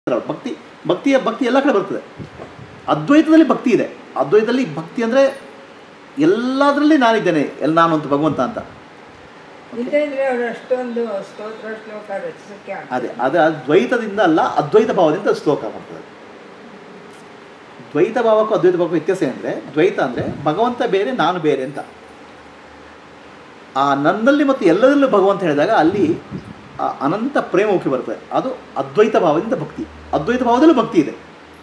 ಭಕ್ತಿ ಭಕ್ತಿಯ ಭಕ್ತಿ ಎಲ್ಲ ಕಡೆ ಬರ್ತದೆ ಅದ್ವೈತದಲ್ಲಿ ಭಕ್ತಿ ಇದೆ ಅದ್ವೈತದಲ್ಲಿ ಭಕ್ತಿ ಅಂದರೆ ಎಲ್ಲದರಲ್ಲಿ ನಾನಿದ್ದೇನೆ ಎಲ್ಲ ನಾನು ಅಂತ ಭಗವಂತ ಅಂತ ಇಲ್ಲದೇ ಇದ್ರೆ ಅವರು ಅಷ್ಟೊಂದು ಸ್ತೋತ್ರ ಶ್ಲೋಕ ರಚಿಸಕ್ಕೆ ಅದೇ ಅದು ಅದ್ವೈತದಿಂದ ಅಲ್ಲ ಅದ್ವೈತ ಭಾವದಿಂದ ಶ್ಲೋಕ ಬರ್ತದೆ ದ್ವೈತ ಭಾವಕ್ಕೂ ಅದ್ವೈತ ಭಾವಕ್ಕೂ ವ್ಯತ್ಯಾಸ ಏನಂದರೆ ದ್ವೈತ ಅಂದರೆ ಭಗವಂತ ಬೇರೆ ನಾನು ಬೇರೆ ಅಂತ ಆ ನನ್ನಲ್ಲಿ ಮತ್ತು ಎಲ್ಲದರಲ್ಲೂ ಭಗವಂತ ಹೇಳಿದಾಗ ಅಲ್ಲಿ ಆ ಅನಂತ ಪ್ರೇಮ ಉಕ್ಕಿ ಬರ್ತದೆ ಅದು ಅದ್ವೈತ ಭಾವದಿಂದ ಭಕ್ತಿ ಅದ್ವೈತ ಭಾವದಲ್ಲೂ ಭಕ್ತಿ ಇದೆ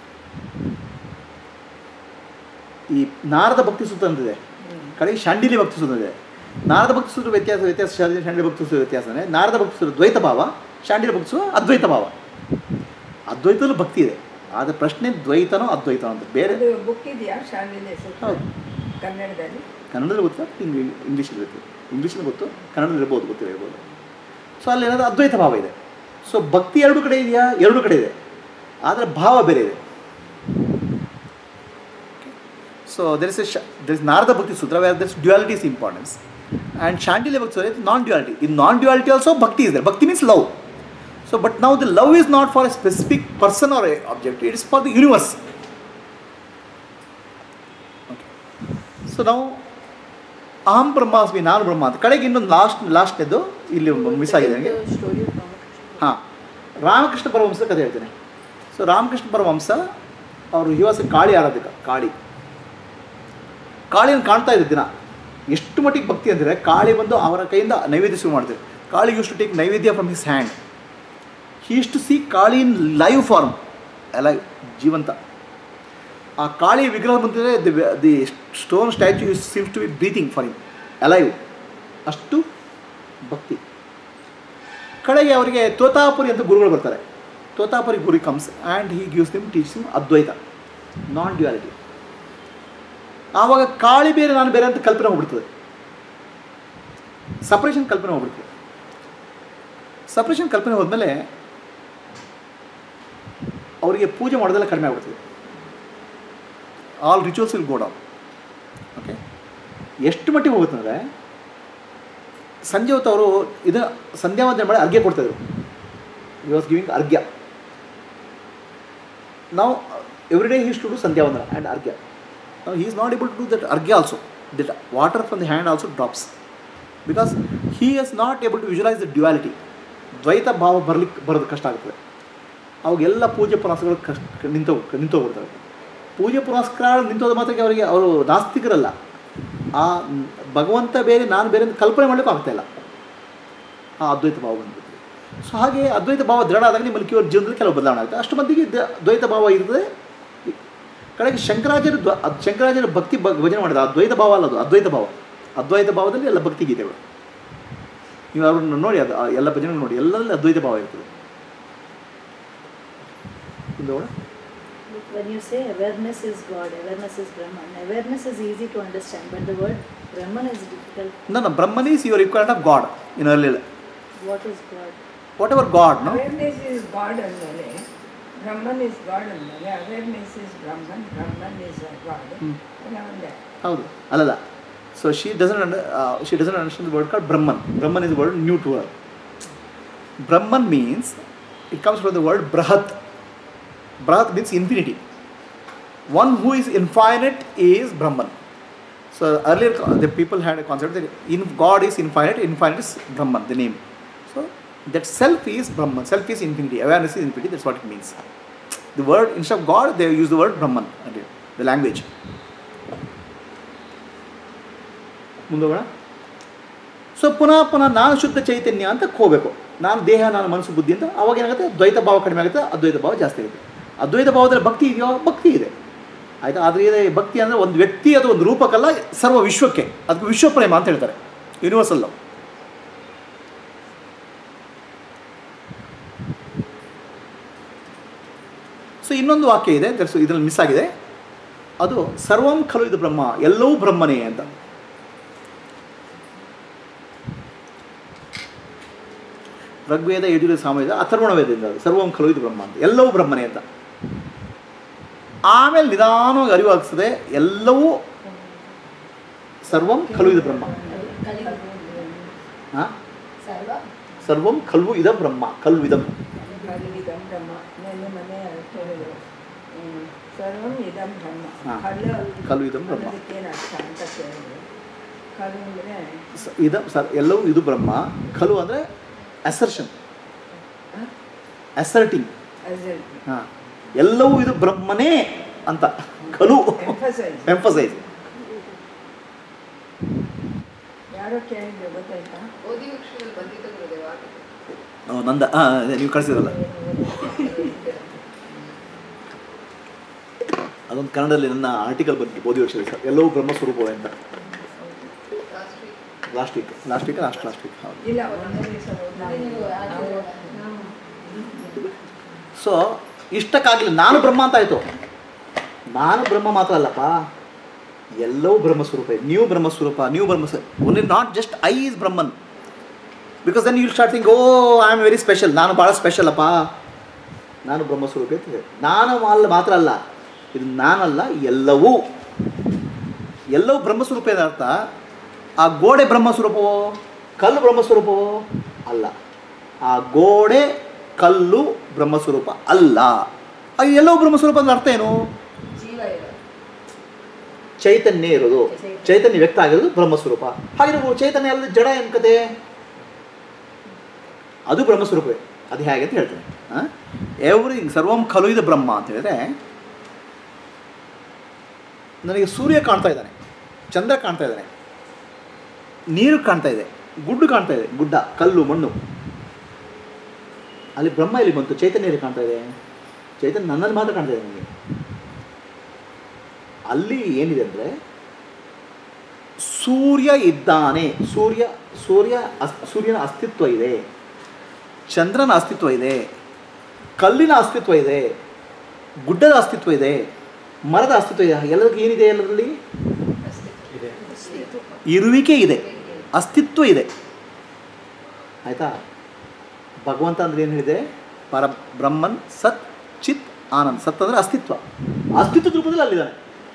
ಈ ನಾರದ ಭಕ್ತಿ ಸೂತ್ರ ಅಂತಿದೆ ಕಡೆಗೆ ಶಾಂಡಿಲಿ ಭಕ್ತಿ ಸೂತ್ರ ಇದೆ ನಾರದ ಭಕ್ತಿ ಸೂತ್ರ ವ್ಯತ್ಯಾಸ ವ್ಯತ್ಯಾಸ ಶಾಂಡಿ ಶಾಂಡಿಲಿ ಭಕ್ತಿ ಸೂತ್ರ ವ್ಯತ್ಯಾಸ ಅಂದರೆ ನಾರದ ಭಕ್ತಿ ಸೂತ್ರ ದ್ವೈತ ಭಾವ ಶಾಂಡಿಲಿ ಭಕ್ತಿ ಸೂತ್ರ ಅದ್ವೈತ ಭಾವ ಅದ್ವೈತದಲ್ಲೂ ಭಕ್ತಿ ಇದೆ ಆದರೆ ಪ್ರಶ್ನೆ ದ್ವೈತನೋ ಅದ್ವೈತನೋ ಅಂತ ಬೇರೆ ಅದು ಬುಕ್ ಇದೆಯಾ ಶಾಲೆಯಲ್ಲಿ ಸೂತ್ರ ಹೌದು. ಕನ್ನಡದಲ್ಲಿ ಕನ್ನಡದಲ್ಲಿ ಗೊತ್ತಾ ಇಂಗ್ಲಿ ಇಂಗ್ಲೀಷಲ್ಲಿ ಗೊತ್ತು ಇಂಗ್ಲೀಷಲ್ಲಿ ಗೊತ್ತು ಕನ್ನಡದಲ್ಲಿ ಇರ್ಬೋದು ಗೊತ್ತಿಲ್ಲ ಇರ್ಬೋದು ಸೊ ಅಲ್ಲಿ ಏನಾದರೂ ಅದ್ವೈತ ಭಾವ ಇದೆ ಸೊ ಭಕ್ತಿ ಎರಡು ಕಡೆ ಇದೆಯಾ ಎರಡು ಕಡೆ ಇದೆ ಆದರೆ ಭಾವ ಬೇರೆ ಇದೆ so there is a there is Narada Bhakti Sutra where there is duality is importance and Shandilya Bhakti Sutra non duality in non duality also bhakti ಇದೆ bhakti means love so but now the love is not for a specific person or a object it is for the universe so ನಾವು ಅಹಂ ಬ್ರಹ್ಮಾಸ್ಮಿ ನಾನು ಬ್ರಹ್ಮ ಅಂತ ಕಡೆಗೆ ಇನ್ನೊಂದು last ಲಾಸ್ಟ್ನೇದು ಇಲ್ಲಿ miss ಆಗಿದೆ ನನಗೆ ಸ್ಟೋರಿ ಆಫ್ ರಾಮಕೃಷ್ಣ ಹಾಂ ರಾಮಕೃಷ್ಣ ಪರಮಹಂಸ ಕಥೆ ಹೇಳ್ತೇನೆ ಸೊ ರಾಮಕೃಷ್ಣ ಪರಮಹಂಸ ಅವರು ಹಿವಾಸ ಕಾಳಿ ಆರಾಧಕ ಕಾಳಿ ಕಾಳಿಯನ್ನು ಕಾಣ್ತಾ ಇದ್ದ ದಿನ ಎಷ್ಟು ಮಟ್ಟಿಗೆ ಭಕ್ತಿ ಅಂದರೆ ಕಾಳಿ ಬಂದು ಅವರ ಕೈಯಿಂದ ನೈವೇದ್ಯ ಶುರು ಮಾಡ್ತಾರೆ Kali used to take naivedya from his hand he is to see Kali in live form ಎಲ್ಲ ಜೀವಂತ ಆ ಕಾಳಿ ವಿಗ್ರಹ ಬಂದಿದೆ the the stone statue seems to be breathing for him alive ಅಷ್ಟು ಭಕ್ತಿ ಕಡೆಗೆ ಅವರಿಗೆ ತೋತಾಪುರಿ ಅಂತ ಗುರುಗಳು ಬರ್ತಾರೆ Totapuri guru comes and he gives them teach them Advaita non duality ಆವಾಗ ಕಾಳಿ ಬೇರೆ ನಾನು ಬೇರೆ ಅಂತ ಕಲ್ಪನೆ ಹೋಗ್ಬಿಡ್ತದೆ ಸಪ್ರೇಷನ್ ಕಲ್ಪನೆ ಹೋಗ್ಬಿಡ್ತದೆ ಸಪ್ರೇಷನ್ ಕಲ್ಪನೆ ಹೋದ್ಮೇಲೆ ಅವರಿಗೆ ಪೂಜೆ ಮಾಡೋದೆಲ್ಲ ಕಡಿಮೆ ಆಗ್ಬಿಡ್ತದೆ all rituals will go down okay ಎಷ್ಟು ಮಟ್ಟಿಗೆ ಹೋಗುತ್ತಂದರೆ ಸಂಜೆ ಹೊತ್ತು ಅವರು ಇದು ಸಂಧ್ಯಾ ವಂದನೆ ಮಾಡಿ ಅರ್ಘ್ಯ ಕೊಡ್ತಾಯಿದ್ರು ಯು ವಾಸ್ ಗಿವಿಂಗ್ ಅರ್ಘ್ಯ ನಾವು every day he's to do sandhya vandana and arghya ನಾವು he is not able to do that arghya also that water from the hand also drops because he is not able to visualise the duality ದ್ವೈತ ಭಾವ ಬರಲಿಕ್ಕೆ ಬರೋದು ಕಷ್ಟ ಆಗ್ತದೆ ಅವಾಗೆಲ್ಲ ಪೂಜೆ ಪುನಸ್ಕಾರಗಳು ಕಷ್ಟ ನಿಂತೋ ನಿಂತೋಗ್ಬಿಡ್ತವೆ ಪೂಜೆ ಪುನಸ್ಕಾರ ನಿಂತೋದ ಮಾತ್ರಕ್ಕೆ ಅವರಿಗೆ ಅವರು ನಾಸ್ತಿಕರಲ್ಲ ಆ ಭಗವಂತ ಬೇರೆ ನಾನು ಬೇರೆ ಅಂತ ಕಲ್ಪನೆ ಮಾಡಲಿಕ್ಕೂ ಆಗ್ತಾಯಿಲ್ಲ ಆ ಅದ್ವೈತ ಭಾವ ಬಂದ್ಬಿಟ್ಟು ಸೊ ಹಾಗೆ ಅದ್ವೈತ ಭಾವ ದೃಢ ಆದಾಗ ನಿಮ್ಮಲ್ಲಿ ಕೇವಲ ಜೀವನದಲ್ಲಿ ಕೆಲವು ಬದಲಾವಣೆ ಆಗುತ್ತೆ ಅಷ್ಟು ಮಂದಿಗೆ ದ- ದ್ವೈತ ಭಾವ ಇರ್ತದೆ ಕಡೆಗೆ ಶಂಕರಾಚಾರ್ಯ ದ್ವ ಅದ್- ಶಂಕರಾಚಾರ್ಯ ಭಕ್ತಿ ಬ ಭಜನೆ ಮಾಡಿದ ಅದ್ವೈತ ಭಾವ ಅಲ್ಲ ಅದು ಅದ್ವೈತ ಭಾವ ಅದ್ವೈತ ಭಾವದಲ್ಲಿ ಎಲ್ಲ ಭಕ್ತಿ ಗೀತೆಗಳು ನೀವು ಅವ್ರನ್ನ ನೋಡಿ ಅದು ಆ ಎಲ್ಲ ಭಜನೆ ನೋಡಿ ಎಲ್ಲರಲ್ಲಿ ಅದ್ವೈತ ಭಾವ ಇರ್ತದೆ ಹಿಂದೆ ನೋಡ Look, when you say awareness is God, awareness is Brahman, awareness is easy to understand, but the word Brahman is difficult. ನನ್ನ Brahman is your equal of God in early What is God? Whatever God no awareness is God ಅಂದಮೇಲೆ Brahman is God ಅಂದಮೇಲೆ awareness is Brahman Brahman is God hmm. ಎಲ್ಲ ಒಂದೇ ಹೌದು ಅಲ್ಲಲ್ಲ so she doesn't under she doesn't understand word called Brahman Brahman is word new to her Brahman means it comes from the word brihat brihat means infinity one who is infinite is ಬ್ರಹ್ಮನ್ so earlier the people had a concept that in God is infinite infinite is Brahman the name so that self is Brahman self is infinity awareness is infinity that's what it means the word instead of god they use the word brahman earlier, the language ಮುಂದೋಗೋಣ so ಪುನಃ ಪುನಃ ನಾನು ಶುದ್ಧ ಚೈತನ್ಯ ಅಂತ ಹೋಗಬೇಕು ನಾನು ದೇಹ ನಾನು ಮನಸ್ಸು ಬುದ್ಧಿ ಅಂತ ಅವಾಗ ಏನಾಗುತ್ತೆ ದ್ವೈತ ಭಾವ ಕಡಿಮೆ ಆಗುತ್ತೆ ಅದ್ವೈತ ಭಾವ ಜಾಸ್ತಿ ಆಗುತ್ತೆ ಅದ್ವೈತ ಭಾವದಲ್ಲಿ ಭಕ್ತಿ ಇದೆಯೋ ಭಕ್ತಿ ಇದೆ ಆಯಿತಾ ಆದರೆ ಇದೆ ಭಕ್ತಿ ಅಂದರೆ ಒಂದು ವ್ಯಕ್ತಿ ಅಥವಾ ಒಂದು ರೂಪಕ್ಕಲ್ಲ ಸರ್ವ ವಿಶ್ವಕ್ಕೆ ಅದಕ್ಕೆ ವಿಶ್ವಪ್ರೇಮ ಅಂತ ಹೇಳ್ತಾರೆ ಯೂನಿವರ್ಸಲ್ ಲವ್ ಸೊ ಇನ್ನೊಂದು ವಾಕ್ಯ ಇದೆ ದರ್ಸ್ ಇದರಲ್ಲಿ ಮಿಸ್ ಆಗಿದೆ ಅದು ಸರ್ವಂ ಖಲು ಇದು ಬ್ರಹ್ಮ ಎಲ್ಲವೂ ಬ್ರಹ್ಮನೇ ಅಂತ ಋಗ್ವೇದ ಯಜುರ್ವೇದ ಸಾಮವೇದ ಅಥರ್ವಣ ವೇದದಿಂದ ಅದು ಸರ್ವಂ ಖಲು ಇದು ಬ್ರಹ್ಮ ಅಂತ ಎಲ್ಲವೂ ಬ್ರಹ್ಮನೇ ಅಂತ ಆಮೇಲೆ ನಿಧಾನವಾಗಿ ಅರಿವಾಗ್ತದೆ ಎಲ್ಲವೂ ಸರ್ವಂ ಖಲು ಇದು ಬ್ರಹ್ಮ ಹಾಂ ಸರ್ವ ಸರ್ವಂ ಖಲ್ವು ಇದ ಬ್ರಹ್ಮ ಖಲ್ವು ಇದಂ ಕಲಿವಿದಂ ಬ್ರಹ್ಮ ನಿನ್ನೆ ಮನೆ ಕೇಳಿದ್ರು ಹ್ಮ್, ಸರ್ವಂ ಇದಂ ಬ್ರಹ್ಮ ಹಾ. ಕಲ್ಲು ಕಲ್ಲು ಇದಂ ಬ್ರಹ್ಮ. ಅನ್ನೋದಕ್ಕೇನು ಅರ್ಥ ಅಂತ ಕೇಳಿದ್ರು ಕಲ್ಲು ಅಂದರೆ ಸ- ಇದ ಸರ್ ಎಲ್ಲವೂ ಇದು ಬ್ರಹ್ಮ ಖಲು ಅಂದರೆ ಅಸರ್ಷನ್ ಅಸರ್ಟಿಂಗ್ ಹಾಂ ಎಲ್ಲವೂ ಇದು ಬ್ರಹ್ಮನೇ ಅಂತ ಖಲು ಎಂಫಸೈಸ್ ಎಂಫಸೈಸ್ ಯಾರೋ ಕೇಳಿದ್ರು ಗೊತ್ತಾಯ್ತಾ ಓದಿ ವೃಕ್ಷದಲ್ಲಿ ಬಂದಿದ್ದ ಗುರುದೇವ ಆಗಿದೆ. ನಂದ ಹಾಂ ನೀವು ಕಳಿಸಿದ್ರಲ್ಲ ಅದೊಂದು ಕನ್ನಡದಲ್ಲಿ ನನ್ನ ಆರ್ಟಿಕಲ್ ಬಂತು ಬೋಧಿ ವರ್ಷದ ಸರ್ ಎಲ್ಲವೂ ಬ್ರಹ್ಮಸ್ವರೂಪವೇ ಅಂತ last week last week last week last last week ಹೌದು ಇಲ್ಲ ಒಂದೇ ದಿವಸ ನಾವು ಸೊ ಇಷ್ಟಕ್ಕಾಗಲಿಲ್ಲ ನಾನು ಬ್ರಹ್ಮ ಅಂತ ಆಯಿತು ನಾನು ಬ್ರಹ್ಮ ಮಾತ್ರ ಅಲ್ಲಪ್ಪ ಎಲ್ಲವೂ ಬ್ರಹ್ಮಸ್ವರೂಪ ಇದೆ ನೀವು ಬ್ರಹ್ಮಸ್ವರೂಪ ನೀವು Brahma only not just I is Brahman because then you start think oh I am very special ನಾನು ಭಾಳ ಸ್ಪೆಷಲ್ ಅಪ್ಪ ನಾನು ಬ್ರಹ್ಮಸ್ವರೂಪ ಅಂತ ಇದೆ ನಾನು ಅಲ್ಲ ಮಾತ್ರ ಅಲ್ಲ ಇದು ನಾನಲ್ಲ ಎಲ್ಲವೂ ಎಲ್ಲವೂ ಬ್ರಹ್ಮಸ್ವರೂಪ ಇದೆ ಅರ್ಥ ಆ ಗೋಡೆ ಬ್ರಹ್ಮಸ್ವರೂಪವೋ ಕಲ್ಲು ಬ್ರಹ್ಮಸ್ವರೂಪವೋ ಅಲ್ಲ ಆ ಗೋಡೆ ಕಲ್ಲು ಬ್ರಹ್ಮಸ್ವರೂಪ ಅಲ್ಲ ಆ ಎಲ್ಲವೂ ಬ್ರಹ್ಮಸ್ವರೂಪ ಅಂದ್ರೆ ಅರ್ಥ ಏನು ಜೀವ ಇರೋದು ಚೈತನ್ಯ ಇರೋದು ಚೈತನ್ಯ ವ್ಯಕ್ತ ಆಗಿರೋದು ಬ್ರಹ್ಮಸ್ವರೂಪ ಹಾಗೆ ಚೈತನ್ಯ ಅಲ್ಲದೆ ಜಡ ಏನು ಕತೆ ಅದು ಬ್ರಹ್ಮಸ್ವರೂಪವೇ ಅದು ಹೇಗೆ ಅಂತ ಹೇಳ್ತೇನೆ ಎವ್ರಿ ಸರ್ವಂ ಖಲು ಇದು ಬ್ರಹ್ಮ ಅಂತ ಹೇಳಿದ್ರೆ ನನಗೆ ಸೂರ್ಯ ಕಾಣ್ತಾ ಇದ್ದಾನೆ ಚಂದ್ರ ಕಾಣ್ತಾ ಇದ್ದಾನೆ ನೀರು ಕಾಣ್ತಾ ಇದೆ ಗುಡ್ಡು ಕಾಣ್ತಾ ಇದೆ ಗುಡ್ಡ ಕಲ್ಲು ಮಣ್ಣು ಅಲ್ಲಿ ಬ್ರಹ್ಮ ಇಲ್ಲಿ ಬಂತು ಚೈತನ್ಯ ಎಲ್ಲಿ ಕಾಣ್ತಾ ಇದೆ ಚೈತನ್ಯ ನನ್ನಲ್ಲಿ ಮಾತ್ರ ಕಾಣ್ತಾ ಇದೆ ನನಗೆ ಅಲ್ಲಿ ಏನಿದೆ ಅಂದರೆ ಸೂರ್ಯ ಇದ್ದಾನೆ ಸೂರ್ಯ ಸೂರ್ಯ ಅಸ್ ಸೂರ್ಯನ ಅಸ್ತಿತ್ವ ಇದೆ ಚಂದ್ರನ ಅಸ್ತಿತ್ವ ಇದೆ ಕಲ್ಲಿನ ಅಸ್ತಿತ್ವ ಇದೆ ಗುಡ್ಡದ ಅಸ್ತಿತ್ವ ಇದೆ ಮರದ ಅಸ್ತಿತ್ವ ಇದೆ ಎಲ್ಲದಕ್ಕೆ ಏನಿದೆ ಎಲ್ಲದರಲ್ಲಿ ಇರುವಿಕೆ ಇದೆ ಅಸ್ತಿತ್ವ ಇದೆ ಆಯಿತಾ ಭಗವಂತ ಅಂದ್ರೆ ಏನು ಹೇಳಿದೆ ಪರ ಬ್ರಹ್ಮನ್ ಸತ್ ಚಿತ್ ಆನಂದ್ ಸತ್ ಅಂದರೆ ಅಸ್ತಿತ್ವ ಅಸ್ತಿತ್ವದ ರೂಪದಲ್ಲಿ ಅಲ್ಲಿದ್ದಾನೆ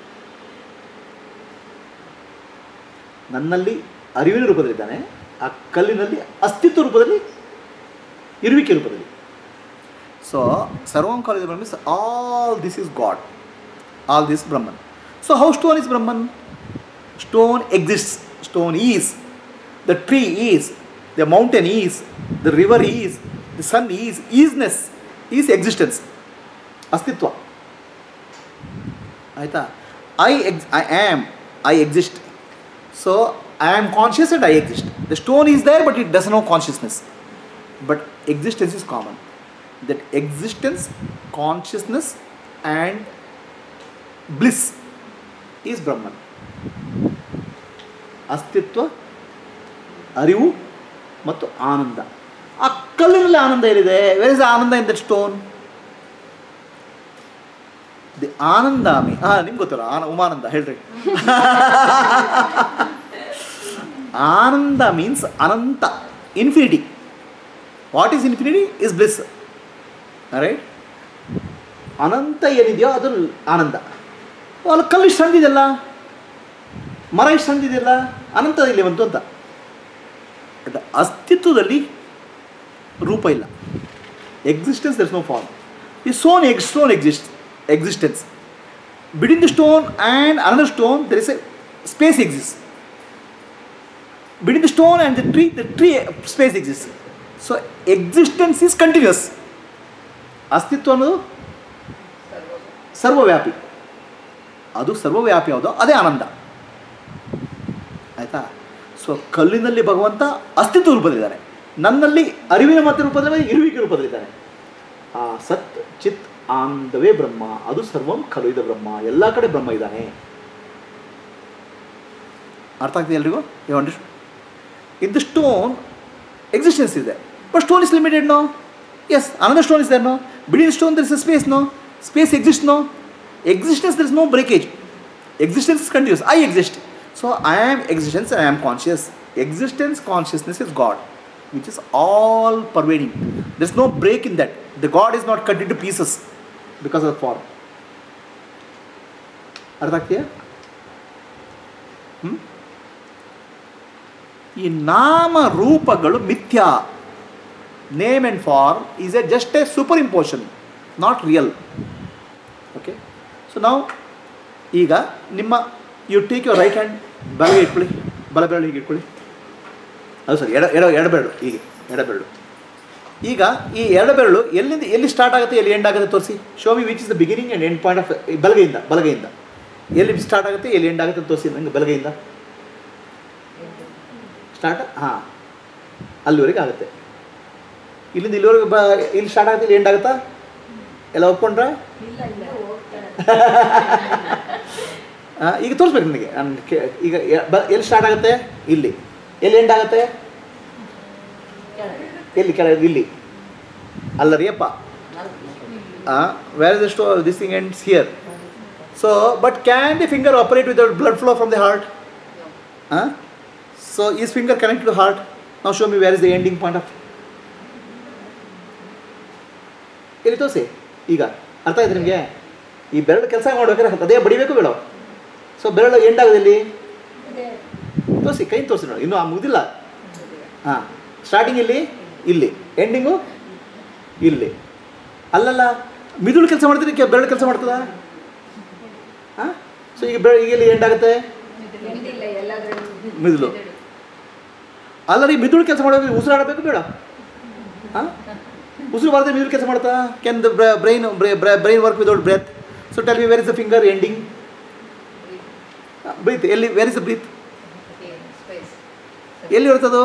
ನನ್ನಲ್ಲಿ ಅರಿವಿನ ರೂಪದಲ್ಲಿದ್ದಾನೆ ಆ ಕಲ್ಲಿನಲ್ಲಿ ಅಸ್ತಿತ್ವ ರೂಪದಲ್ಲಿ ಇರುವಿಕೆ ರೂಪದಲ್ಲಿ ಸೊ ಸರ್ವಂ ಕಾಲೇಜ್ ಬ್ರಹ್ಮ means all this is God all this Brahman so how stone is Brahman stone exists stone is the tree is the mountain is the river is the sun is isness is existence ಅಸ್ತಿತ್ವ ಆಯಿತಾ I ex I am I exist so I am conscious and I exist the stone is there but it does no consciousness but existence is common that existence consciousness and bliss is Brahman ಅಸ್ತಿತ್ವ ಅರಿವು ಮತ್ತು ಆನಂದ ಆ ಕಲ್ಲಿನಲ್ಲಿ ಆನಂದ ಏನಿದೆ where is ananda in that stone the ಆನಂದಾಮಿ ಹಾಂ ನಿಮ್ಗೆ ಗೊತ್ತಲ್ಲ ಆನ ಉಮಾನಂದ ಹೇಳ್ರಿ ananda means ananta infinity what is infinity is bliss right ಅನಂತ ಏನಿದೆಯೋ ಅದು ಆನಂದ ಅಲ್ಲಿ ಕಲ್ಲು ಇಷ್ಟು ಸಣ್ಣದಿದೆಯಲ್ಲ ಮರ ಇಷ್ಟು ಸಣ್ಣದಿದೆಯಲ್ಲ ಅನಂತ ಇಲ್ಲಿ ಬಂತು ಅಂತ ಬಟ್ ಅಸ್ತಿತ್ವದಲ್ಲಿ ರೂಪ ಇಲ್ಲ existence there is no form ಈ ಸೋನ್ ಎಗ್ stone exist existence between the stone and another stone there is a space exist between the stone and the tree the tree space exist so existence is continues ಅಸ್ತಿತ್ವ ಅನ್ನೋದು ಸರ್ವ ಸರ್ವವ್ಯಾಪಿ ಅದು ಸರ್ವವ್ಯಾಪಿ ಯಾವುದೋ ಅದೇ ಆನಂದ ಆಯಿತಾ ಸೊ ಕಲ್ಲಿನಲ್ಲಿ ಭಗವಂತ ಅಸ್ತಿತ್ವ ರೂಪದಲ್ಲಿದ್ದಾನೆ ನನ್ನಲ್ಲಿ ಅರಿವಿನ ಮತ್ತೆ ರೂಪದಲ್ಲಿ ಇರುವಿಕೆ ರೂಪದಲ್ಲಿದ್ದಾನೆ ಆ ಸತ್ ಚಿತ್ ಆನಂದವೇ ಬ್ರಹ್ಮ ಅದು ಸರ್ವಂ ಖಲುವಿದ ಬ್ರಹ್ಮ ಎಲ್ಲ ಕಡೆ ಬ್ರಹ್ಮ ಇದ್ದಾನೆ ಅರ್ಥ ಆಗ್ತಿದೆ ಎಲ್ರಿಗೂ you under in the stone existence ಇದೆ but stone is limited no yes another stone is there no ಬಿಡಿ stone there is space no space exist no existence there is no breakage existence is continues I exist so I am existence I am conscious existence consciousness is God which is all pervading there is no break in that the God is not cut in to pieces because of form ಅರ್ಥ ಆಗ್ತೀಯಾ hmm? ಈ ನಾಮ ರೂಪಗಳು ಮಿಥ್ಯಾ name and form is a just a superimposition not real okay so ನಾವು ಈಗ ನಿಮ್ಮ you take your right hand ಬಲಗೆ ಇಟ್ಕೊಳ್ಳಿ ಬಲ ಬೆರಳು ಹೀಗೆ ಇಟ್ಕೊಳ್ಳಿ ಅದು ಸರಿ ಎಡ ಎಡ ಎಡಬೆರಳು ಹೀಗೆ ಎಡಬೆರಳು ಈಗ ಈ ಎಡಬೆರಳು ಎಲ್ಲಿಂದ ಎಲ್ಲಿ ಸ್ಟಾರ್ಟ್ ಆಗುತ್ತೆ ಎಲ್ಲಿ ಎಂಡ್ ಆಗುತ್ತೆ ತೋರಿಸಿ show me which is the beginning and end point of ಬಲಗೈಯಿಂದ ಬಲಗೈಯಿಂದ ಎಲ್ಲಿ ಸ್ಟಾರ್ಟ್ ಆಗುತ್ತೆ ಎಲ್ಲಿ ಎಂಡ್ ಆಗುತ್ತೆ ಅಂತ ತೋರಿಸಿ ನಂಗೆ ಬಲಗೈಯಿಂದ ಸ್ಟಾರ್ಟ್ ಹಾಂ ಅಲ್ಲಿವರೆಗೆ ಆಗುತ್ತೆ ಇಲ್ಲಿಂದ ಇಲ್ಲಿವರೆಗೆ ಬ ಇಲ್ಲಿ ಸ್ಟಾರ್ಟ್ ಆಗುತ್ತೆ ಇಲ್ಲಿ ಎಂಡ್ ಆಗುತ್ತಾ ಎಲ್ಲ ಒಪ್ಕೊಂಡ್ರೆ ಇಲ್ಲ ಇಲ್ಲ ಆ, ಈಗ ತೋರಿಸ್ಬೇಕು ನನಗೆ ನಾನು ಕೇ- ಈಗ ಎ- ಬ ಎಲ್ಲಿ ಸ್ಟಾರ್ಟ್ ಆಗುತ್ತೆ ಇಲ್ಲಿ ಎಲ್ಲಿ ಎಂಡ್ ಆಗುತ್ತೆ ಎಲ್ಲಿ ಕೆಳಗೆ ಇಲ್ಲಿ ಅಲ್ಲ ರೀ ಅಪ್ಪ ವೇರ್ ಇಸ್ ಸ್ಟೋ this thing ends here so but can the finger operate with blood flow from the heart so is finger connect to heart ನಾವು show me where is the ending point of ಇಲ್ಲಿ ತೋರಿಸಿ ಈಗ ಅರ್ಥ ಆಯ್ತು ನಿಮಗೆ ಈ ಬೆರಳು ಕೆಲಸ ಮಾಡ್ಬೇಕಾದ್ರೆ ಅದೇ ಬಡಿಬೇಕು ಬೇಡ ಸೊ ಬೆರಳು ಎಂಡ್ ಆಗೋದು ಇಲ್ಲಿ ತೋರಿಸಿ ಕೈ ತೋರಿಸಿ ನೋಡಿ ಇನ್ನೂ ಆ ಮುಗಿದಿಲ್ಲ ಹಾಂ ಸ್ಟಾರ್ಟಿಂಗ್ ಇಲ್ಲಿ ಇಲ್ಲಿ ಎಂಡಿಂಗು ಇಲ್ಲಿ ಅಲ್ಲಲ್ಲ ಮಿದುಳು ಕೆಲಸ ಮಾಡ್ತೀರಿ ಕೆ- ಬೆರಳು ಕೆಲಸ ಮಾಡ್ತದ ಹಾಂ ಸೊ ಈಗ ಬೆರಳು ಈಗ ಇಲ್ಲಿ ಎಂಡ್ ಆಗುತ್ತೆ ಎಂದಿಲ್ಲ ಎಲ್ಲಾದ್ರಲ್ಲೂ ಮಿದುಳು ಅಲ್ಲ ರೀ ಮಿದುಳು ಕೆಲಸ ಮಾಡೋದು ಉಸಿರಾಡಬೇಕು ಬೇಡ ಹಾಂ ಉಸಿರು ಬರದೆ ಮಿದುಳು ಕೆಲಸ ಮಾಡ್ತಾ can the brain brain work without breath so tell me where is the finger ending breath ಎಲ್ಲಿ where is the breath space ಎಲ್ಲಿ ಇರ್ತದೋ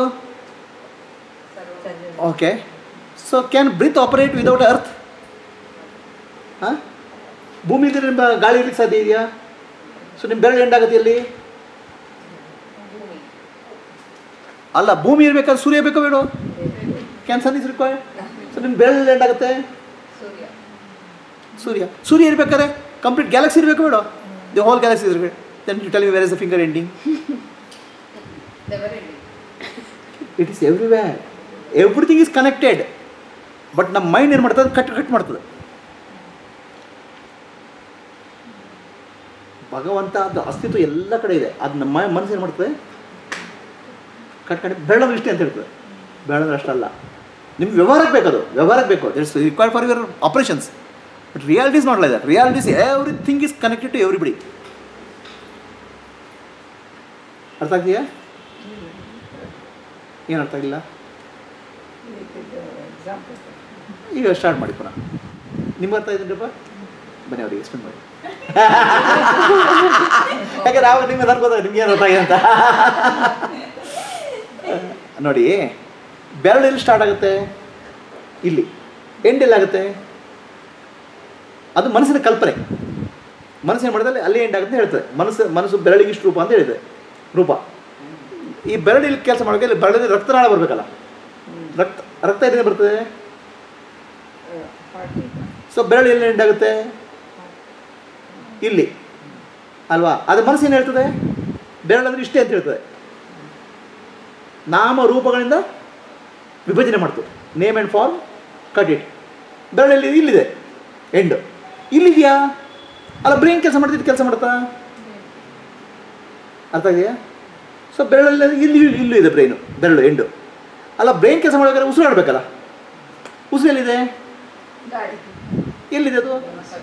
ಸರ್ವ okay so can breath operate without earth ಹಾಂ ಭೂಮಿ ಇದ್ರೆ ನಿಮ್ಮ ಗಾಳಿ ಇರ್ಲಿಕ್ಕೆ ಸಾಧ್ಯ ಇದೆಯಾ ಸೊ ನಿಮ್ಮ ಬೆರಳು ಎಂಡ್ ಆಗುತ್ತೆ ಎಲ್ಲಿ ಭೂಮಿ ಅಲ್ಲ ಭೂಮಿ ಇರ್ಬೇಕಾದ್ರೆ ಸೂರ್ಯ ಬೇಕೋ ಬೇಡ can sun is required so ನಿಮ್ಮ ಬೆರಳು ಎಂಡ್ ಆಗುತ್ತೆ ಸೂರ್ಯ ಸೂರ್ಯ ಸೂರ್ಯ ಇರ್ಬೇಕಾದ್ರೆ ಕಂಪ್ಲೀಟ್ ಗ್ಯಾಲಕ್ಸಿ ಇರಬೇಕು ಬೇಡ ದಿ ಹೋಲ್ ಗ್ಯಾಲಕ್ಸಿ ಇರಬೇಕು then you tell me where is the finger ending never ending it is everywhere everything is connected but ನಮ್ಮ ಮೈಂಡ್ ಏನು ಮಾಡ್ತದೆ ಕಟ್ ಕಟ್ ಮಾಡ್ತದೆ ಭಗವಂತ ಅದು ಅಸ್ತಿತ್ವ ಎಲ್ಲ ಕಡೆ ಇದೆ ಅದು ನಮ್ಮ ಮನಸ್ಸು ಏನು ಮಾಡ್ತದೆ ಕಟ್ ಕಟ್ ಬೆಳ್ಳದ ಇಷ್ಟೇ ಅಂತ ಹೇಳ್ತದೆ ಬೆಳ್ಳದ್ರೆ ಅಷ್ಟಲ್ಲ ನಿಮ್ಗೆ ವ್ಯವಹಾರಕ್ಕೆ ಬೇಕದು ವ್ಯವಹಾರಕ್ಕೆ ಬೇಕು it's required for your operations but reality is not like that realities everything is connected to everybody ಅರ್ಥ ಆಗ್ತೀಯಾ ಏನು ಅರ್ಥ ಆಗಿಲ್ಲ ಎಕ್ಸಾಂಪಲ್ ಈಗ ಸ್ಟಾರ್ಟ್ ಮಾಡಿ ಪುನಃ ನಿಮ್ಗೆ ಅರ್ಥ ಆಯ್ತೇನ್ರಪ್ಪ ಬನ್ನಿ ಅವ್ರಿಗೆ ಎಕ್ಸ್ಪ್ಲೇನ್ ಮಾಡಿ ಯಾಕಂದ್ರೆ ಆವಾಗ ನಿಮ್ಗೆ ಅನ್ಕೋತಾರೆ ನಿಮ್ಗೆ ಏನು ಅರ್ಥ ಆಗಿದೆ ಅಂತ ನೋಡಿ ಬೆರಳು ಎಲ್ಲಿ ಸ್ಟಾರ್ಟ್ ಆಗುತ್ತೆ ಇಲ್ಲಿ ಎಂಡ್ ಎಲ್ಲಾಗುತ್ತೆ ಅದು ಮನಸ್ಸಿನ ಕಲ್ಪನೆ ಮನಸ್ಸು ಏನು ಮಾಡಿದ್ರೆ ಅಲ್ಲಿ ಎಂಡ್ ಆಗುತ್ತೆ ಅಂತ ಹೇಳ್ತದೆ ಮನಸ್ಸು ಮನಸ್ಸು ಬೆರಳಿಗೆ ಇಷ್ಟು ರೂಪ ಅಂತ ಹೇಳಿದೆ ರೂಪ ಈ ಬೆರಳು ಇಲ್ಲಿ ಕೆಲಸ ಮಾಡೋಕೆ ಇಲ್ಲಿ ಬೆರಳಿಗೆ ರಕ್ತನಾಳ ಬರಬೇಕಲ್ಲ ರಕ್ತ ರಕ್ತ ಎಲ್ಲಿಂದ ಬರ್ತದೆ ಫಾರ್ಟಿ ಸೊ ಬೆರಳು ಎಲ್ಲಿ ಎಂಡ್ ಆಗುತ್ತೆ ಇಲ್ಲಿ ಅಲ್ವಾ ಅದು ಮನಸ್ಸು ಏನು ಹೇಳ್ತದೆ ಬೆರಳು ಅಂದರೆ ಇಷ್ಟೇ ಅಂತ ಹೇಳ್ತದೆ ನಾಮ ರೂಪಗಳಿಂದ ವಿಭಜನೆ ಮಾಡ್ತದೆ name and form cut it ಬೆರಳಲ್ಲಿ ಇಲ್ಲಿದೆ ಎಂಡ್ ಇಲ್ಲಿದೆಯಾ ಅಲ್ಲ ಬ್ರೈನ್ ಕೆಲಸ ಮಾಡ್ತಿದ್ದು ಕೆಲಸ ಮಾಡುತ್ತಾ ಅರ್ಥ ಇದೆಯಾ ಸೊ ಬೆರಳಲ್ಲಿ ಇಲ್ಲಿ ಇಲ್ಲೂ ಇದೆ ಬ್ರೈನು ಬೆರಳು ಎಂಡು ಅಲ್ಲ ಬ್ರೈನ್ ಕೆಲಸ ಮಾಡಬೇಕಾದ್ರೆ ಉಸಿರಾಡಬೇಕಲ್ಲ ಉಸಿರು ಎಲ್ಲಿದೆ ಗಾಳಿ ಎಲ್ಲಿದೆ ಅದು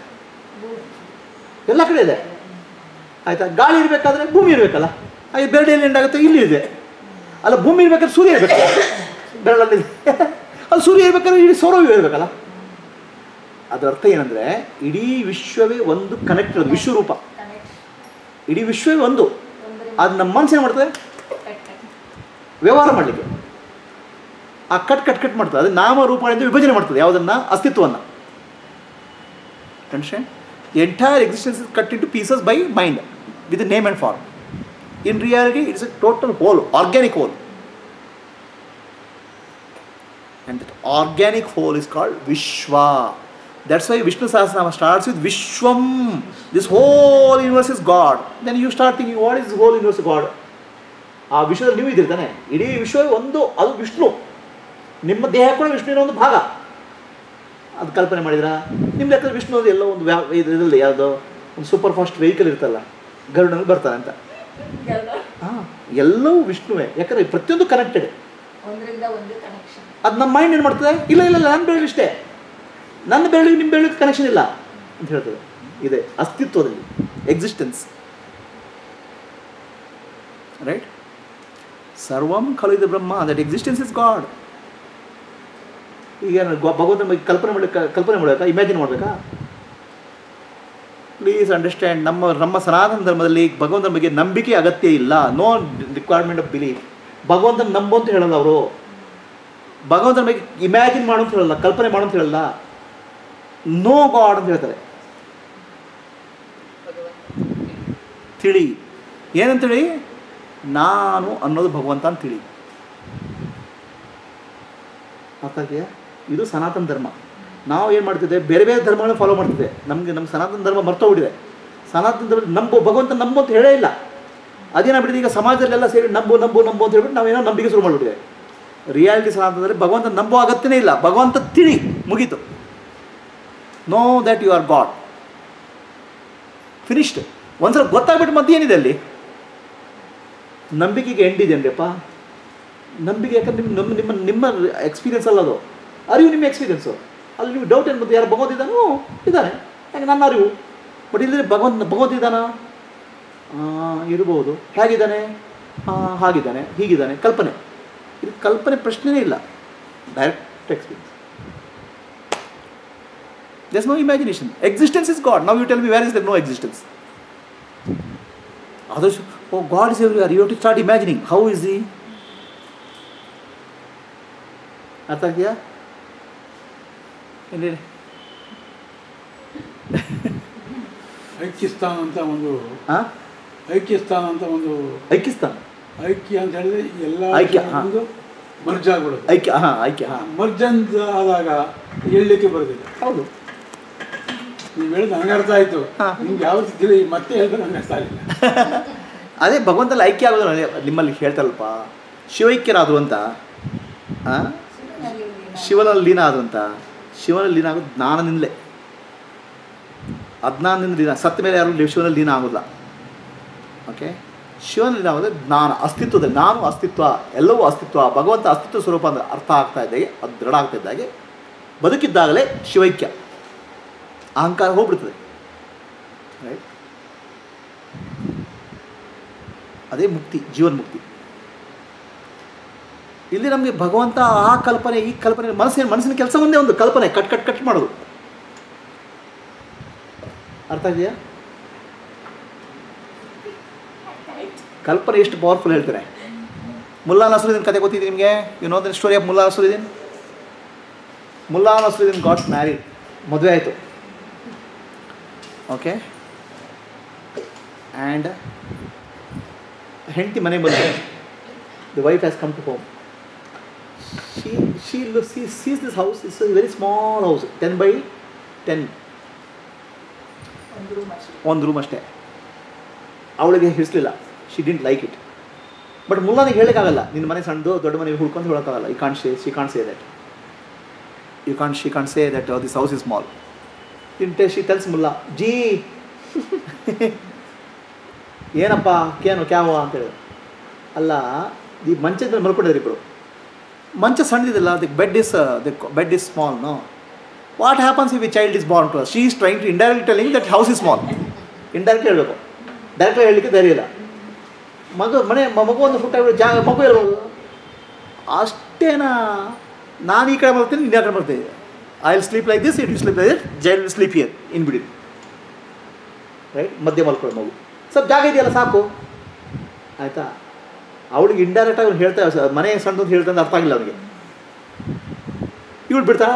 ಎಲ್ಲ ಕಡೆ ಇದೆ ಆಯ್ತಾ ಗಾಳಿ ಇರಬೇಕಾದ್ರೆ ಭೂಮಿ ಇರಬೇಕಲ್ಲ ಈ ಬೆರಳು ಎಲ್ಲಿ ಎಂಡಾಗುತ್ತೆ ಇಲ್ಲಿ ಇದೆ ಅಲ್ಲ ಭೂಮಿ ಇರ್ಬೇಕಾದ್ರೆ ಸೂರ್ಯ ಇರಬೇಕಲ್ಲ ಬೆರಳಲ್ಲಿ ಅದು ಸೂರ್ಯ ಇರ್ಬೇಕಾದ್ರೆ ಇಡೀ ಸೌರವ್ಯ ಇರಬೇಕಲ್ಲ ಅದರ ಅರ್ಥ ಏನಂದರೆ ಇಡೀ ವಿಶ್ವವೇ ಒಂದು ಕನೆಕ್ಟೆಡ್ ವಿಶ್ವರೂಪ ಇಡೀ ವಿಶ್ವವೇ ಒಂದು ಅದು ನಮ್ಮ ಮನಸ್ಸು ಏನು ಮಾಡ್ತದೆ ವ್ಯವಹಾರ ಮಾಡಲಿಕ್ಕೆ ಆ ಕಟ್ ಕಟ್ ಕಟ್ ಮಾಡ್ತದೆ ಅದು ನಾಮ ರೂಪಗಳಿಂದ ವಿಭಜನೆ ಮಾಡ್ತದೆ ಯಾವುದನ್ನು ಅಸ್ತಿತ್ವವನ್ನು understand the entire existence is cut into pieces by mind with name and form in reality it's a total whole organic whole and that organic whole is called Vishwa. That's why Vishnu Sahasranama starts with Vishwam. This whole universe is God. Then you start thinking, what is this whole universe God? ಆ ವಿಶ್ವದಲ್ಲಿ ನೀವು ಇದ್ದೀರಿ ತಾನೆ ಇಡೀ ವಿಶ್ವವೇ ಒಂದು ಅದು ವಿಷ್ಣು ನಿಮ್ಮ ದೇಹ ಕೂಡ ವಿಷ್ಣುವಿನ ಒಂದು ಭಾಗ ಅದು ಕಲ್ಪನೆ ಮಾಡಿದ್ರಾ ನಿಮ್ಮ ಲೆಕ್ಕದಲ್ಲಿ ವಿಷ್ಣು ಅದು ಎಲ್ಲೋ ಒಂದು ವ್ಯಾ ಇದು ಇದರಲ್ಲಿ ಯಾವುದೋ ಒಂದು ಸೂಪರ್ ಫಾಸ್ಟ್ ವೆಹಿಕಲ್ ಇರ್ತಲ್ಲ ಗರುಡನಲ್ಲಿ ಬರ್ತಾನೆ ಅಂತ ಹಾಂ ಎಲ್ಲವೂ ವಿಷ್ಣುವೇ ಯಾಕಂದರೆ ಪ್ರತಿಯೊಂದು ಕನೆಕ್ಟೆಡ್ ಒಂದರಿಂದ ಒಂದು ಕನೆಕ್ಷನ್ ಅದು ನಮ್ಮ ಮೈಂಡ್ ಏನು ಮಾಡ್ತದೆ ಇಲ್ಲ ಇಲ್ಲ ಇಲ್ಲ ನಾನು ಬೆರಳು ಇಷ್ಟೇ ನನ್ನ ಬೆರಳಿಗೆ ನಿಮ್ಮ ಬೆರಳಿಗೆ ಕನೆಕ್ಷನ್ ಇಲ್ಲ ಅಂತ ಹೇಳ್ತದೆ ಇದೆ ಅಸ್ತಿತ್ವದಲ್ಲಿ ಎಕ್ಸಿಸ್ಟೆನ್ಸ್ ರೈಟ್ ಸರ್ವಂ ಖಲುಯಿದ ಬ್ರಹ್ಮ ದಟ್ ಎಕ್ಸಿಸ್ಟೆನ್ಸ್ ಇಸ್ ಗಾಡ್ ಈಗ ಏನು ಗೊ- ಭಗವಂತನ ಬಗ್ಗೆ ಕಲ್ಪನೆ ಮಾಡಬೇಕಾ ಕಲ್ಪನೆ ಮಾಡಬೇಕಾ ಇಮ್ಯಾಜಿನ್ ಮಾಡಬೇಕಾ ಪ್ಲೀಸ್ ಅಂಡರ್ಸ್ಟ್ಯಾಂಡ್ ನಮ್ಮ ನಮ್ಮ ಸನಾತನ ಧರ್ಮದಲ್ಲಿ ಭಗವಂತನ ಬಗ್ಗೆ ನಂಬಿಕೆ ಅಗತ್ಯ ಇಲ್ಲ ನೋ ರಿಕ್ವೈರ್ಮೆಂಟ್ ಆಫ್ ಬಿಲೀಫ್ ಭಗವಂತನ ನಂಬು ಅಂತ ಹೇಳಲ್ಲ ಅವರು ಭಗವಂತನ ಬಗ್ಗೆ ಇಮ್ಯಾಜಿನ್ ಮಾಡು ಅಂತ ಹೇಳಲ್ಲ ಕಲ್ಪನೆ ಮಾಡು ಅಂತ ಹೇಳಲ್ಲ ನೋ ಗಾಡ್ ಅಂತ ಹೇಳ್ತಾರೆ ಭಗವಂತ ತಿಳಿ ಏನಂತೇಳಿ ನಾನು ಅನ್ನೋದು ಭಗವಂತ ಅಂತ ತಿಳಿ ಅರ್ಥ ಆಗ್ತೀಯಾ ಇದು ಸನಾತನ ಧರ್ಮ ನಾವು ಏನು ಮಾಡ್ತಿದ್ದೆ ಬೇರೆ ಬೇರೆ ಧರ್ಮಗಳನ್ನ ಫಾಲೋ ಮಾಡ್ತಿದ್ದೆ ನಮಗೆ ನಮ್ಮ ಸನಾತನ ಧರ್ಮ ಮರ್ತೋಗ್ಬಿಟ್ಟಿದೆ ಸನಾತನ ಧರ್ಮ ನಂಬು ಭಗವಂತ ನಂಬು ಅಂತ ಹೇಳೇ ಇಲ್ಲ ಅದೇನಾಗ್ಬಿಟ್ಟಿದೆ ಈಗ ಸಮಾಜದಲ್ಲೆಲ್ಲ ಸೇರಿ ನಂಬು ನಂಬು ನಂಬು ಅಂತ ಹೇಳ್ಬಿಟ್ಟು ನಾವೇನೋ ನಂಬಿಕೆ ಶುರು ಮಾಡಿಬಿಟ್ಟಿದೆ ರಿಯಾಲಿಟಿ ಸನಾತನದಲ್ಲಿ ಭಗವಂತ ನಂಬೋ ಅಗತ್ಯನೇ ಇಲ್ಲ ಭಗವಂತ ತಿಳಿ ಮುಗೀತು know that you are God finished ಒಂದ್ಸಲ ಗೊತ್ತಾಗ್ಬಿಟ್ಟು ಮತ್ತೆ ಏನಿದೆ ಅಲ್ಲಿ ನಂಬಿಕೆಗೆ ಎಂಡ್ ಇದೆಯನ್ರಿಪ್ಪ ನಂಬಿಕೆ ಯಾಕಂದ್ರೆ ನಿಮ್ಮ ನಮ್ಮ ನಿಮ್ಮ ನಿಮ್ಮ ಎಕ್ಸ್ಪೀರಿಯನ್ಸ್ ಅಲ್ಲ ಅದು ಅರಿವು ನಿಮ್ಮ ಎಕ್ಸ್ಪೀರಿಯನ್ಸು ಅಲ್ಲಿ ನೀವು ಡೌಟ್ ಏನು ಮತ್ತೆ ಯಾರು ಭಗವಂತ ಇದ್ದಾನೋ ಇದ್ದಾನೆ ಯಾಕೆ ನನ್ನ ಅರಿವು ಬಟ್ ಇಲ್ಲದ್ರೆ ಭಗವಂತ ಭಗವಂತ ಇದ್ದಾನಾ ಆ, ಇರ್ಬೋದು ಹೇಗಿದ್ದಾನೆ ಆ, ಹಾಗಿದ್ದಾನೆ ಹೀಗಿದ್ದಾನೆ ಕಲ್ಪನೆ ಇದು ಕಲ್ಪನೆ ಪ್ರಶ್ನೆನೇ ಇಲ್ಲ direct experience There's no imagination. Existence is God. Now you tell me where is there no existence? Others, oh, God is everywhere. You have to start imagining. How is He? ಅರ್ಥ ಆಗ್ತೀಯಾ ಏನು ಹೇಳಿ ಐಕ್ಯಸ್ಥಾನ ಅಂತ ಒಂದು ಹಾಂ ಐಕ್ಯಸ್ಥಾನ ಅಂತ ಒಂದು ಐಕ್ಯಸ್ತಾನ ಐಕ್ಯ ಅಂತ ಹೇಳಿದ್ರೆ ಎಲ್ಲ ಐಕ್ಯ, ಹಾ. ಒಂದು ಮರ್ಜ್ ಆಗ್ಬಿಡುತ್ತೆ ಐಕ್ಯ ಹಾಂ ಐಕ್ಯ ಹಾಂ ಮರ್ಜ್ ಅಂತ ಆದಾಗ ಹೇಳಲಿಕ್ಕೆ ಬರೋದಿಲ್ಲ ಹೌದು ನೀವು ಹೇಳಿದ ನನಗೆ ಅರ್ಥ ಆಯ್ತು ಹಾ. ನಿಮ್ಗೆ ಯಾವತ್ತು ತಿಳಿ ಮತ್ತೆ ಹೇಳಿದ್ರೆ ನನಗೆ ಅರ್ಥ ಆಗಿಲ್ಲ ಅದೇ ಭಗವಂತಲ್ಲಿ ಐಕ್ಯ ಆಗೋದು ನನಗೆ ನಿಮ್ಮಲ್ಲಿ ಹೇಳ್ತಾರಲ್ಪ ಶಿವೈಕ್ಯರಾದರು ಅಂತ ಆ? ಶಿವನಲ್ಲಿ ಲೀನ ಆದ್ರು ಅಂತ ಶಿವನಲ್ಲಿ ಲೀನ ಆಗೋದು ಜ್ಞಾನದಿಂದಲೇ ಅಜ್ಞಾನದಿಂದ ಲೀನ ಸತ್ತ ಮೇಲೆ ಯಾರು ಲಿ- ಶಿವನಲ್ಲಿ ಲೀನ ಆಗೋದಿಲ್ಲ ಓಕೆ ಶಿವನಲ್ಲಿ ಲೀನ ಆಗೋದು ಜ್ಞಾನ ಅಸ್ತಿತ್ವದಲ್ಲಿ ನಾನು ಅಸ್ತಿತ್ವ ಎಲ್ಲವೂ ಅಸ್ತಿತ್ವ ಭಗವಂತ ಅಸ್ತಿತ್ವ ಸ್ವರೂಪ ಅಂತ ಅರ್ಥ ಆಗ್ತಾ ಇದ್ದಾಗೆ ಅದು ದೃಢ ಆಗ್ತಾ ಇದ್ದಾಗೆ ಬದುಕಿದ್ದಾಗಲೇ ಶಿವೈಕ್ಯ ಅಹಂಕಾರ ಹೋಗ್ಬಿಡ್ತದೆ ರೈಟ್ ಅದೇ ಮುಕ್ತಿ ಜೀವನ್ ಮುಕ್ತಿ ಇಲ್ಲಿ ನಮಗೆ ಭಗವಂತ ಆ ಕಲ್ಪನೆ ಈ ಕಲ್ಪನೆ ಮನಸ್ಸಿನ ಮನಸ್ಸಿನ ಕೆಲಸ ಒಂದೇ ಒಂದು ಕಲ್ಪನೆ ಕಟ್ ಕಟ್ ಕಟ್ ಮಾಡೋದು ಅರ್ಥ ಇದೆಯಾ ಕಲ್ಪನೆ ಎಷ್ಟು ಪವರ್ಫುಲ್ ಹೇಳ್ತಾರೆ ಮುಲ್ಲಾ ನಸರುದ್ದೀನ್ ಕತೆ ಗೊತ್ತಿದೆ ನಿಮಗೆ you know the story of Mulla Nasruddin Mulla Nasruddin got married ಮದುವೆ ಆಯಿತು ಓಕೆ ಆ್ಯಂಡ್ ಹೆಂಡತಿ ಮನೆಗೆ ಬಂದರೆ the wife has come to home she she see sees this house is very small house ten by ten ಒಂದು room ಅಷ್ಟೇ ಒಂದು room ಅಷ್ಟೇ ಅವಳಿಗೆ ಹಿಡಿಸ್ಲಿಲ್ಲ she didn't like it but ಮುಲ್ಲಾನಿಗೆ ಹೇಳೋಕ್ಕಾಗಲ್ಲ ನಿನ್ನ ಮನೆ ಸಣ್ಣದು ದೊಡ್ಡ ಮನೆ ಹುಡ್ಕೊಂಡು ಹೇಳೋಕ್ಕಾಗಲ್ಲ you can't say she can't say that you can't she can't say that this house is small ಇಂಟೆ ಶಿ ಟೆಲ್ಸ್ ಮುಲ್ಲಾ ಜೀ ಏನಪ್ಪ ಕೇನು ಕ್ಯಾವ ಅಂತ ಹೇಳಿದ್ರು ಅಲ್ಲ ಈ ಮಂಚದ ಮೇಲೆ ಮಲ್ಕೊಂಡಿದ್ರು ಇಬ್ಬರು ಮಂಚ ಸಣ್ಣದಿಲ್ಲ the bed is the bed is small no what happens if a child is born to she is trying to indirect telling that house is small indirect ಹೇಳಬೇಕು ಡೈರೆಕ್ಟ್ ಹೇಳಲಿಕ್ಕೆ ಧೈರ್ಯ ಇಲ್ಲ ಮಗು ಮನೆ ಮ- ಮಗು ಒಂದು ಫುಟ್ ಜಾಗ ಮಗು ಹೇಳ್ಬೋದು ಅಷ್ಟೇನಾ ನಾನು ಈ ಕಡೆ ಬರ್ತೀನಿ ನೀನು ಆ ಕಡೆ ಬರ್ತೀನಿ I will sleep like this it you sleep like this child will sleep here in between right ಮಧ್ಯೆ ಮಲ್ಕೊಳ್ಳೋ ಮಗು ಸ್ವಲ್ಪ ಜಾಗ ಇದೆಯಲ್ಲ ಸಾಕು ಆಯಿತಾ ಅವಳಿಗೆ ಇಂಡೈರೆಕ್ಟಾಗಿ ಅವ್ನು ಹೇಳ್ತಾ ಸ- ಮನೆ ಸಣ್ಣದು ಅಂತ ಹೇಳ್ತಾನೆ ಅರ್ಥ ಆಗಿಲ್ಲ ಅವನಿಗೆ ಇವಳು ಬಿಡ್ತಾ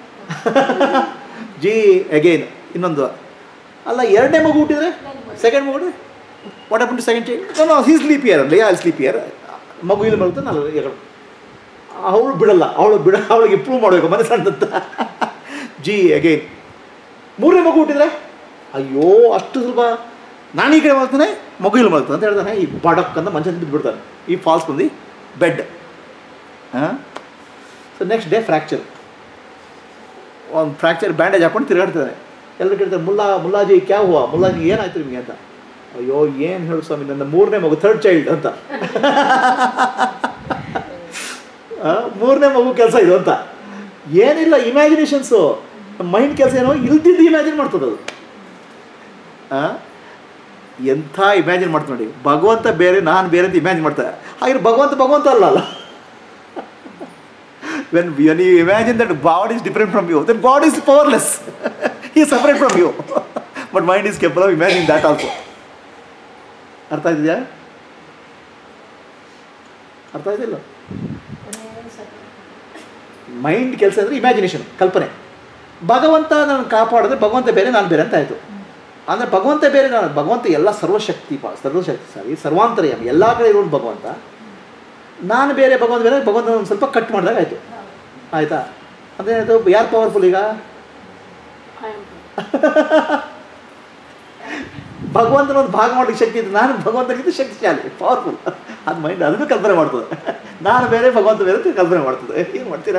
ಜಿ ಅಗೈನ್ ಇನ್ನೊಂದು ಅಲ್ಲ ಎರಡನೇ ಮಗು ಹುಟ್ಟಿದ್ರೆ ಸೆಕೆಂಡ್ ಮಗು what happen to second child no he sleep here ಅಲ್ಲಿ ಅಲ್ಲಿ ಸ್ಲೀಪ್ ಇಯರ್ ಮಗು ಇಲ್ಲಿ ಬರುತ್ತೆ ನಾನು ಎರಡು ಅವಳು ಬಿಡಲ್ಲ ಅವಳು ಬಿಡ ಅವಳಿಗೆ ಇಂಪ್ರೂವ್ ಮಾಡಬೇಕು ಮನೆ ಸಣ್ಣದಂತ ಜಿ ಅಗೈನ್ ಮೂರನೇ ಮಗು ಹುಟ್ಟಿದ್ರೆ ಅಯ್ಯೋ ಅಷ್ಟು ಸ್ವಲ್ಪ ನಾನು ಈ ಕಡೆ ಮಾಡ್ತಾನೆ ಮಗು ಇಲ್ಲಿ ಮಾಡ್ತಾನೆ ಅಂತ ಹೇಳ್ತಾನೆ ಈ ಬಡಕ್ ಅಂತ ಮಂಚ ಬಿದ್ದುಬಿಡ್ತಾನೆ ಈ ಫಾಲ್ಸ್ ಬಂದು ಬೆಡ್ ಹಾಂ ಸೊ ನೆಕ್ಸ್ಟ್ ಡೇ ಫ್ರ್ಯಾಕ್ಚರ್ ಒಂದು ಫ್ರ್ಯಾಕ್ಚರ್ ಬ್ಯಾಂಡೇಜ್ ಹಾಕೊಂಡು ತಿರುಗಾಡ್ತಿದ್ದಾನೆ ಎಲ್ಲರೂ ಕೇಳ್ತಾರೆ ಮುಲ್ಲಾ ಮುಲ್ಲಾಜಿ ಕ್ಯಾ ಹುವಾ ಮುಲ್ಲಾಜಿ ಏನಾಯ್ತು ನಿಮಗೆ ಅಂತ ಅಯ್ಯೋ ಏನು ಹೇಳು ಸ್ವಾಮಿ ನನ್ನ ಮೂರನೇ ಮಗು ಥರ್ಡ್ ಚೈಲ್ಡ್ ಅಂತ ಆ, ಮೂರನೇ ಮಗು ಕೆಲಸ ಇದು ಅಂತ ಏನಿಲ್ಲ ಇಮ್ಯಾಜಿನೇಷನ್ಸು ಮೈಂಡ್ ಕೆಲಸ ಏನೋ ಇಲ್ದಿದ್ದು ಇಮ್ಯಾಜಿನ್ ಮಾಡ್ತದೆ ಅದು ಆ? ಎಂಥ ಇಮ್ಯಾಜಿನ್ ಮಾಡ್ತಾರೆ ನೋಡಿ ಭಗವಂತ ಬೇರೆ ನಾನು ಬೇರೆ ಅಂತ ಇಮ್ಯಾಜಿನ್ ಮಾಡ್ತಾರೆ ಹಾಗೆ ಭಗವಂತ ಭಗವಂತ ಅಲ್ಲ ಅಲ್ಲ when when you imagine that God is different from you, then God is powerless. he is separate from you. but mind is capable of imagining that also. ಅರ್ಥ ಇದೆಯಾ ಅರ್ಥ ಆಯ್ತಿಲ್ಲ ಮೈಂಡ್ ಕೆಲಸ ಅಂದರೆ ಇಮ್ಯಾಜಿನೇಷನ್ ಕಲ್ಪನೆ ಭಗವಂತ ನಾನು ಕಾಪಾಡಿದ್ರೆ ಭಗವಂತ ಬೇರೆ ನಾನು ಬೇರೆ ಅಂತ ಆಯಿತು ಅಂದರೆ ಭಗವಂತ ಬೇರೆ ನಾನು ಭಗವಂತ ಎಲ್ಲ ಸರ್ವಶಕ್ತಿ ಪ ಸರ್ವಶಕ್ತಿ ಸಾರಿ ಸರ್ವಾಂತರ್ಯಾಮಿ ಎಲ್ಲ ಕಡೆ ಇರೋನು ಭಗವಂತ ನಾನು ಬೇರೆ ಭಗವಂತ ಬೇರೆ ಭಗವಂತ ಒಂದು ಸ್ವಲ್ಪ ಕಟ್ ಮಾಡಿದಾಗ ಆಯಿತು ಆಯಿತಾ ಅಂದರೆ ಅದು ಯಾರು ಪವರ್ಫುಲ್ ಈಗ ಭಗವಂತನ ಒಂದು ಭಾಗ ಮಾಡಲಿಕ್ಕೆ ಶಕ್ತಿ ಇದೆ ನಾನು ಭಗವಂತನಿಗಿಂತ ಶಕ್ತಿಶಾಲಿ ಪವರ್ಫುಲ್ ಅದು ಮೈಂಡ್ ಅದನ್ನು ಕಲ್ಪನೆ ಮಾಡ್ತದೆ ನಾನು ಬೇರೆ ಭಗವಂತ ಬೇರೆ ಅಂತ ಕಲ್ಪನೆ ಮಾಡ್ತದೆ ಏನು ಮಾಡ್ತೀರಾ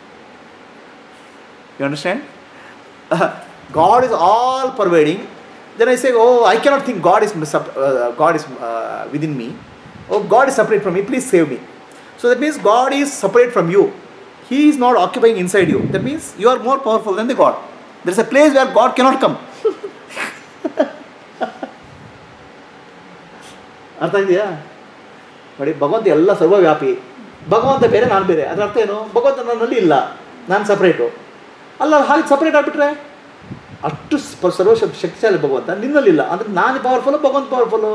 you understand God is all pervading then I say oh I cannot think God is God is within me oh God is separate from me please save me so that means God is separate from you he is not occupying inside you. That means you are more powerful than the God. There is a place where God cannot come. ಅರ್ಥ ಇದೆಯಾ ನೋಡಿ ಭಗವಂತ ಎಲ್ಲ ಸರ್ವವ್ಯಾಪಿ ಭಗವಂತ ಬೇರೆ ನಾನು ಬೇರೆ ಅದರ ಅರ್ಥ ಏನು ಭಗವಂತ ನನ್ನಲ್ಲಿ ಇಲ್ಲ ನಾನು ಸಪ್ರೇಟು ಅಲ್ಲ ಹಾಗೆ ಸಪ್ರೇಟ್ ಆಗಿಬಿಟ್ರೆ ಅಷ್ಟು ಸ- ಸರ್ವ ಶಕ್- ಶಕ್ತಿಶಾಲಿ ಭಗವಂತ ನಿನ್ನಲ್ಲಿಲ್ಲ ಅಂದರೆ ನಾನು ಪವರ್ಫುಲ್ಲು ಭಗವಂತ ಪವರ್ಫುಲ್ಲು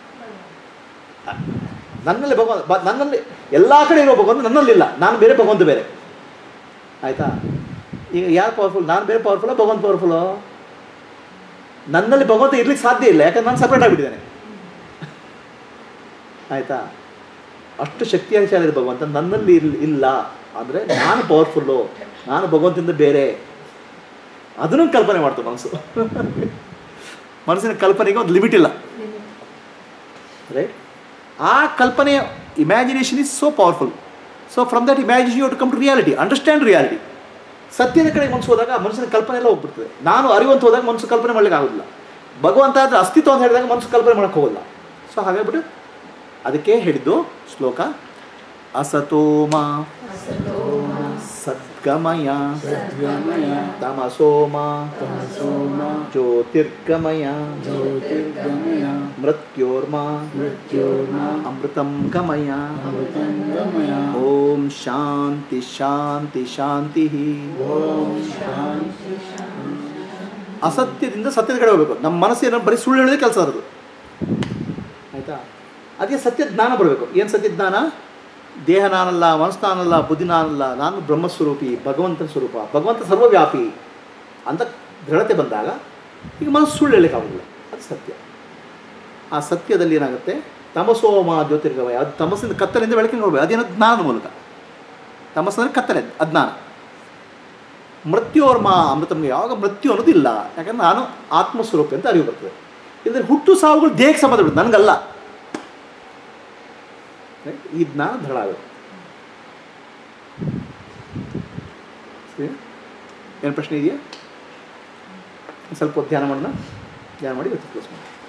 ನನ್ನಲ್ಲಿ ಭಗವಂತ ಬ- ನನ್ನಲ್ಲಿ ಎಲ್ಲ ಕಡೆ ಇರೋ ಭಗವಂತ ನನ್ನಲ್ಲಿಲ್ಲ ನಾನು ಬೇರೆ ಭಗವಂತ ಬೇರೆ ಆಯಿತಾ ಈಗ ಯಾರು ಪವರ್ಫುಲ್ ನಾನು ಬೇರೆ ಪವರ್ಫುಲ್ಲ ಭಗವಂತ ಪವರ್ಫುಲ್ಲು ನನ್ನಲ್ಲಿ ಭಗವಂತ ಇರ್ಲಿಕ್ಕೆ ಸಾಧ್ಯ ಇಲ್ಲ ಯಾಕಂದ್ರೆ ನಾನು ಸಪ್ರೇಟ್ ಆಗಿಬಿಟ್ಟಿದ್ದೇನೆ ಆಯಿತಾ ಅಷ್ಟು ಶಕ್ತಿಶಾಲಿ ಇದೆ ಭಗವಂತ ನನ್ನಲ್ಲಿ ಇಲ್ ಇಲ್ಲ ಅಂದರೆ ನಾನು ಪವರ್ಫುಲ್ಲು ನಾನು ಭಗವಂತದಿಂದ ಬೇರೆ ಅದನ್ನು ಕಲ್ಪನೆ ಮಾಡ್ತು ಮನಸ್ಸು ಮನಸ್ಸಿನ ಕಲ್ಪನೆಗೆ ಒಂದು ಲಿಮಿಟ್ ಇಲ್ಲ ರೈಟ್ ಆ ಕಲ್ಪನೆಯ imagination is so powerful so from that imagination you to come to reality understand reality ಸತ್ಯದ ಕಡೆ ಮನಸ್ಸು ಹೋದಾಗ ಮನಸ್ಸಿನ ಕಲ್ಪನೆ ಎಲ್ಲ ಹೋಗ್ಬಿಡ್ತದೆ ನಾನು ಅರಿವಂತ ಹೋದಾಗ ಮನಸ್ಸು ಕಲ್ಪನೆ ಮಾಡ್ಲಿಕ್ಕೆ ಆಗೋದಿಲ್ಲ ಭಗವಂತ ಆದರೆ ಅಸ್ತಿತ್ವ ಅಂತ ಹೇಳಿದಾಗ ಮನಸ್ಸು ಕಲ್ಪನೆ ಮಾಡೋಕ್ಕೆ ಹೋಗಲ್ಲ ಸೊ ಹಾಗಾಗ್ಬಿಟ್ಟು ಅದಕ್ಕೆ ಹೇಳಿದ್ದು ಶ್ಲೋಕ ಅಸತೋಮ ಸದ್ಗಮಯ ಸದ್ಗಮಯ ತಮಸೋಮ ತಮಸೋಮ ಜ್ಯೋತಿರ್ಗಮಯ ಜ್ಯೋತಿರ್ಗಮಯ ಮೃತ್ಯೋರ್ಮ ಮೃತ್ಯೋರ್ಮ ಅಮೃತಂ ಗಮಯ ಅಮೃತಂ ಗಮಯ ಓಂ ಶಾಂತಿ ಶಾಂತಿ ಶಾಂತಿ ಓಂ ಶಾಂತಿ ಅಸತ್ಯದಿಂದ ಸತ್ಯದ ಕಡೆ ಹೋಗಬೇಕು ನಮ್ಮ ಮನಸ್ಸೇನೋ ಬರೀ ಸುಳ್ಳು ಹೇಳೋದೇ ಕೆಲಸ ಇರೋದು ಆಯಿತಾ ಅದಕ್ಕೆ ಸತ್ಯ ಜ್ಞಾನ ಬರಬೇಕು ಏನು ಸತ್ಯ ಜ್ಞಾನ ದೇಹ ನಾನಲ್ಲ ಮನಸ್ಸು ನಾನಲ್ಲ ಬುದ್ಧಿ ನಾನಲ್ಲ ನಾನು ಬ್ರಹ್ಮಸ್ವರೂಪಿ ಭಗವಂತನ ಸ್ವರೂಪ ಭಗವಂತ ಸರ್ವವ್ಯಾಪಿ ಅಂತ ದೃಢತೆ ಬಂದಾಗ ಈಗ ಮನಸ್ಸು ಸುಳ್ಳು ಹೇಳಲಿಕ್ಕಾಗೋದಿಲ್ಲ ಅದು ಸತ್ಯ ಆ ಸತ್ಯದಲ್ಲಿ ಏನಾಗುತ್ತೆ ತಮಸೋಮ ಜ್ಯೋತಿರ್ಗಮಯ ಅದು ತಮಸ್ಸಿಂದ ಕತ್ತಲಿಂದ ಬೆಳಕಿನ ಹೋಗ್ಬೇಕು ಅದೇನೋ ಜ್ಞಾನದ ಮೂಲಕ ತಮಸ್ಸಂದ್ರೆ ಕತ್ತಲೆ ಅಜ್ಞಾನ ಮೃತ್ಯೋರ್ಮ ಅಮೃತಮ್ಗೆ ಯಾವಾಗ ಮೃತ್ಯು ಅನ್ನೋದಿಲ್ಲ ಯಾಕಂದ್ರೆ ನಾನು ಆತ್ಮಸ್ವರೂಪಿ ಅಂತ ಅರಿವು ಬರ್ತದೆ ಇಲ್ಲದ್ರೆ ಹುಟ್ಟು ಸಾವುಗಳು ದೇಹಕ್ಕೆ ಸಂಬಂಧ ಬಿಡುತ್ತೆ ನನಗಲ್ಲ Right? ಈ ಜ್ಞಾನ ದೃಢ ಆಗಬೇಕು ಸರಿ ಏನು ಪ್ರಶ್ನೆ ಇದೆಯಾ ಸ್ವಲ್ಪ ಹೊತ್ತು ಧ್ಯಾನ ಮಾಡೋಣ ಧ್ಯಾನ ಮಾಡಿ ಇವತ್ತು ಕ್ಲೋಸ್ ಮಾಡಿ